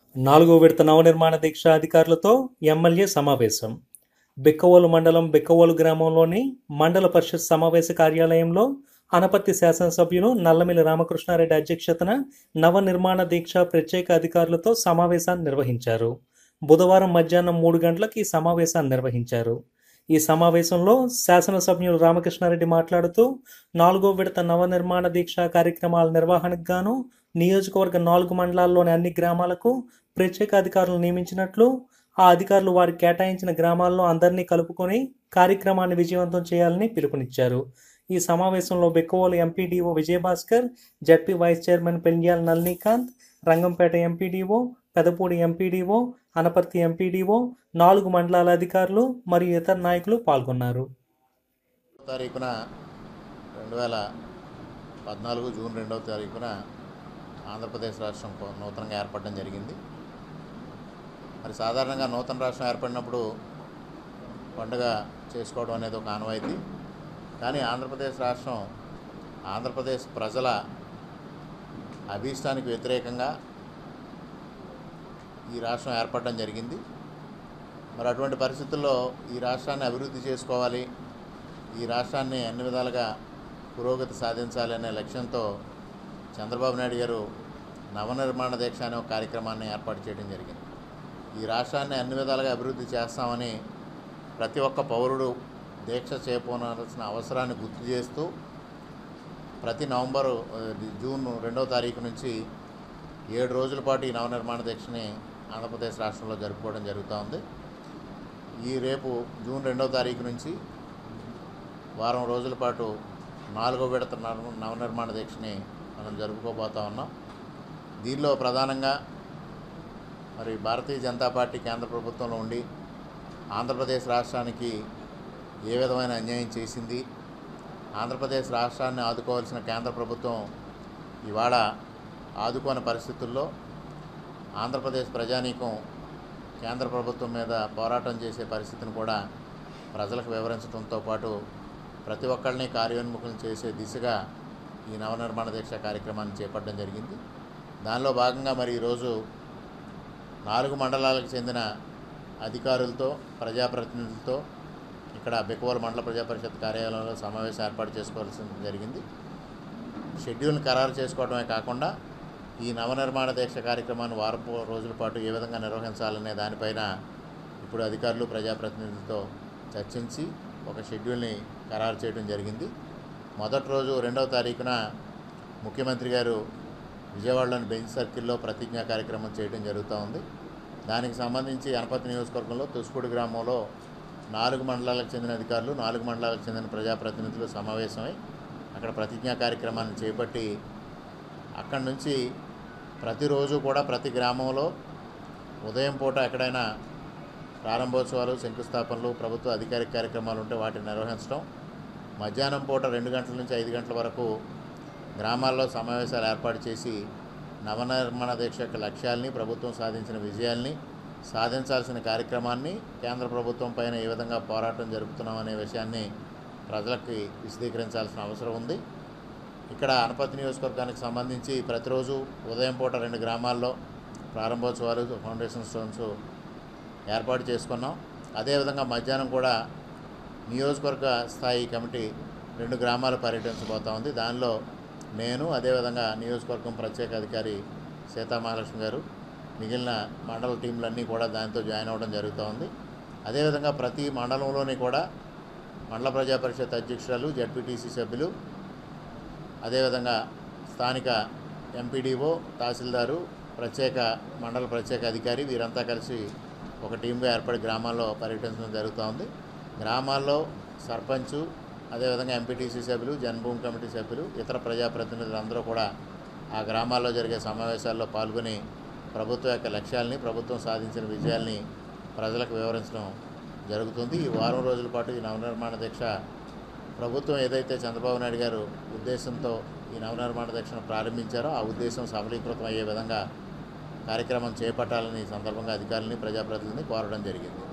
నాలుగో విడత నవనిర్మాణ దీక్ష అధికారులతో ఎమ్మెల్యే సమావేశం బిక్కవోలు మండలం బిక్కవోలు గ్రామంలోని మండల పరిషత్ సమావేశ కార్యాలయంలో అనపత్తి శాసనసభ్యులు నల్లమిల్లి రామకృష్ణారెడ్డి అధ్యక్షతన నవనిర్మాణ దీక్ష ప్రత్యేక అధికారులతో సమావేశాన్ని నిర్వహించారు బుధవారం మధ్యాహ్నం మూడు గంటలకు ఈ సమావేశాన్ని నిర్వహించారు ఈ సమావేశంలో శాసనసభ్యులు రామకృష్ణారెడ్డి మాట్లాడుతూ నాలుగో విడత నవనిర్మాణ దీక్ష కార్యక్రమాల నిర్వహణకు గాను నియోజకవర్గ నాలుగు మండలాల్లోని అన్ని గ్రామాలకు ప్రత్యేక అధికారులు నియమించినట్లు ఆ అధికారులు వారికి కేటాయించిన గ్రామాల్లో అందరినీ కలుపుకొని కార్యక్రమాన్ని విజయవంతం చేయాలని పిలుపునిచ్చారు ఈ సమావేశంలో Bekkavolu MPDO Vijayabhaskar ZP vice chairman Pendyala Nalinikanth Rangampeta MPDO Pedapudi MPDO Anaparthi MPDO నాలుగు మండలాల అధికారులు మరియు ఇతర నాయకులు పాల్గొన్నారు తారీఖున రెండు వేల పద్నాలుగు జూన్ రెండవ తారీఖున ఆంధ్రప్రదేశ్ రాష్ట్రం కొ- నూతనంగా ఏర్పడడం జరిగింది మరి సాధారణంగా నూతన రాష్ట్రం ఏర్పడినప్పుడు పండుగ చేసుకోవడం అనేది ఒక ఆనవాయితీ కానీ ఆంధ్రప్రదేశ్ రాష్ట్రం ఆంధ్రప్రదేశ్ ప్రజల అభీష్టానికి వ్యతిరేకంగా ఈ రాష్ట్రం ఏర్పడడం జరిగింది మరి అటువంటి పరిస్థితుల్లో ఈ రాష్ట్రాన్ని అభివృద్ధి చేసుకోవాలి ఈ రాష్ట్రాన్ని అన్ని విధాలుగా పురోగతి సాధించాలి అనే లక్ష్యంతో చంద్రబాబు నాయుడు గారు నవనిర్మాణ దీక్ష అనే ఒక కార్యక్రమాన్ని ఏర్పాటు చేయడం జరిగింది ఈ రాష్ట్రాన్ని అన్ని విధాలుగా అభివృద్ధి చేస్తామని ప్రతి ఒక్క పౌరుడు దీక్ష చేయపోనాల్సిన అవసరాన్ని గుర్తు చేస్తూ ప్రతి నవంబరు ఆ, జూన్ రెండవ తారీఖు నుంచి ఏడు రోజుల పాటు ఈ నవనిర్మాణ దీక్షని ఆంధ్రప్రదేశ్ రాష్ట్రంలో జరుపుకోవడం జరుగుతూ ఉంది ఈ రేపు జూన్ రెండవ తారీఖు నుంచి వారం రోజుల పాటు నాలుగో విడత నవ- నవనిర్మాణ దీక్షని మనం జరుపుకోబోతా ఉన్నాం దీనిలో ప్రధానంగా మరి భారతీయ జనతా పార్టీ కేంద్ర ప్రభుత్వంలో ఉండి ఆంధ్రప్రదేశ్ రాష్ట్రానికి ఏ విధమైన అన్యాయం చేసింది ఆంధ్రప్రదేశ్ రాష్ట్రాన్ని ఆదుకోవాల్సిన కేంద్ర ప్రభుత్వం ఇవాళ ఆదుకోని పరిస్థితుల్లో ఆంధ్రప్రదేశ్ ప్రజానీకం కేంద్ర ప్రభుత్వం మీద పోరాటం చేసే పరిస్థితిని కూడా ప్రజలకు వివరించడంతో పాటు ప్రతి ఒక్కరిని కార్యోన్ముఖం చేసే దిశగా ఈ నవనిర్మాణ దీక్ష కార్యక్రమాన్ని చేపట్టడం జరిగింది దానిలో భాగంగా మరి ఈరోజు నాలుగు మండలాలకు చెందిన అధికారులతో ప్రజాప్రతినిధులతో ఇక్కడ బెక్కువల మండల ప్రజా పరిషత్ కార్యాలయంలో సమావేశం ఏర్పాటు చేసుకోవాల్సి జరిగింది షెడ్యూల్ని ఖరారు చేసుకోవడమే కాకుండా ఈ నవనిర్మాణ దీక్ష కార్యక్రమాన్ని వారం పో- రోజుల పాటు ఏ విధంగా నిర్వహించాలనే దానిపైన ఇప్పుడు అధికారులు ప్రజాప్రతినిధులతో చర్చించి ఒక షెడ్యూల్ని ఖరారు చేయడం జరిగింది మొదటి రోజు రెండవ తారీఖున ముఖ్యమంత్రి గారు విజయవాడలోని బెంచ్ సర్కిల్లో ప్రతిజ్ఞా కార్యక్రమం చేయడం జరుగుతూ ఉంది దానికి సంబంధించి అనపతి నియోజకవర్గంలో తుస్కూడి గ్రామంలో నాలుగు మండలాలకు చెందిన అధికారులు నాలుగు మండలాలకు చెందిన ప్రజాప్రతినిధులు సమావేశమై అక్కడ ప్రతిజ్ఞా కార్యక్రమాన్ని చేపట్టి అక్కడి నుంచి ప్రతిరోజు కూడా ప్రతి గ్రామంలో ఉదయం పూట ఎక్కడైనా ప్రారంభోత్సవాలు శంకుస్థాపనలు ప్రభుత్వ అధికారిక కార్యక్రమాలు ఉంటే వాటిని నిర్వహించడం మధ్యాహ్నం పూట రెండు గంటల నుంచి ఐదు గంటల వరకు గ్రామాల్లో సమావేశాలు ఏర్పాటు చేసి నవనిర్మాణ దీక్ష యొక్క లక్ష్యాల్ని ప్రభుత్వం సాధించిన విజయాల్ని సాధించాల్సిన కార్యక్రమాన్ని కేంద్ర ప్రభుత్వం పైన ఏ విధంగా పోరాటం జరుపుతున్నాం అనే విషయాన్ని ప్రజలకి విశదీకరించాల్సిన అవసరం ఉంది ఇక్కడ అనపతి నియోజకవర్గానికి సంబంధించి ప్రతిరోజు ఉదయం పూట రెండు గ్రామాల్లో ప్రారంభోత్సవాలు ఫౌండేషన్ స్టోన్స్ ఏర్పాటు చేసుకున్నాం అదేవిధంగా మధ్యాహ్నం కూడా నియోజకవర్గ స్థాయి కమిటీ రెండు గ్రామాలు పర్యటించబోతా ఉంది దానిలో నేను అదేవిధంగా నియోజకవర్గం ప్రత్యేక అధికారి సీతామహాలక్ష్మి గారు మిగిలిన మండల టీంలన్నీ కూడా దానితో జాయిన్ అవ్వడం జరుగుతూ ఉంది అదేవిధంగా ప్రతి మండలంలోని కూడా మండల ప్రజా పరిషత్ అధ్యక్షురాలు జడ్పీటీసీ సభ్యులు అదేవిధంగా స్థానిక ఎంపీడీఓ తహసీల్దారు ప్రత్యేక మండల ప్రత్యేక అధికారి వీరంతా కలిసి ఒక టీంగా ఏర్పడి గ్రామాల్లో పర్యటించడం జరుగుతూ ఉంది గ్రామాల్లో సర్పంచు అదేవిధంగా ఎంపీటీసీ సభ్యులు జన్మభూమి కమిటీ సభ్యులు ఇతర ప్రజాప్రతినిధులు అందరూ కూడా ఆ గ్రామాల్లో జరిగే సమావేశాల్లో పాల్గొని ప్రభుత్వం యొక్క లక్ష్యాల్ని ప్రభుత్వం సాధించిన విజయాల్ని ప్రజలకు వివరించడం జరుగుతుంది ఈ వారం రోజుల పాటు ఈ నవనిర్మాణ దీక్ష ప్రభుత్వం ఏదైతే చంద్రబాబు నాయుడు గారు ఉద్దేశంతో ఈ నవనిర్మాణ దీక్షను ప్రారంభించారో ఆ ఉద్దేశం సఫలీకృతం అయ్యే విధంగా కార్యక్రమం చేపట్టాలని ఈ సందర్భంగా అధికారులని ప్రజాప్రతినిధిని కోరడం జరిగింది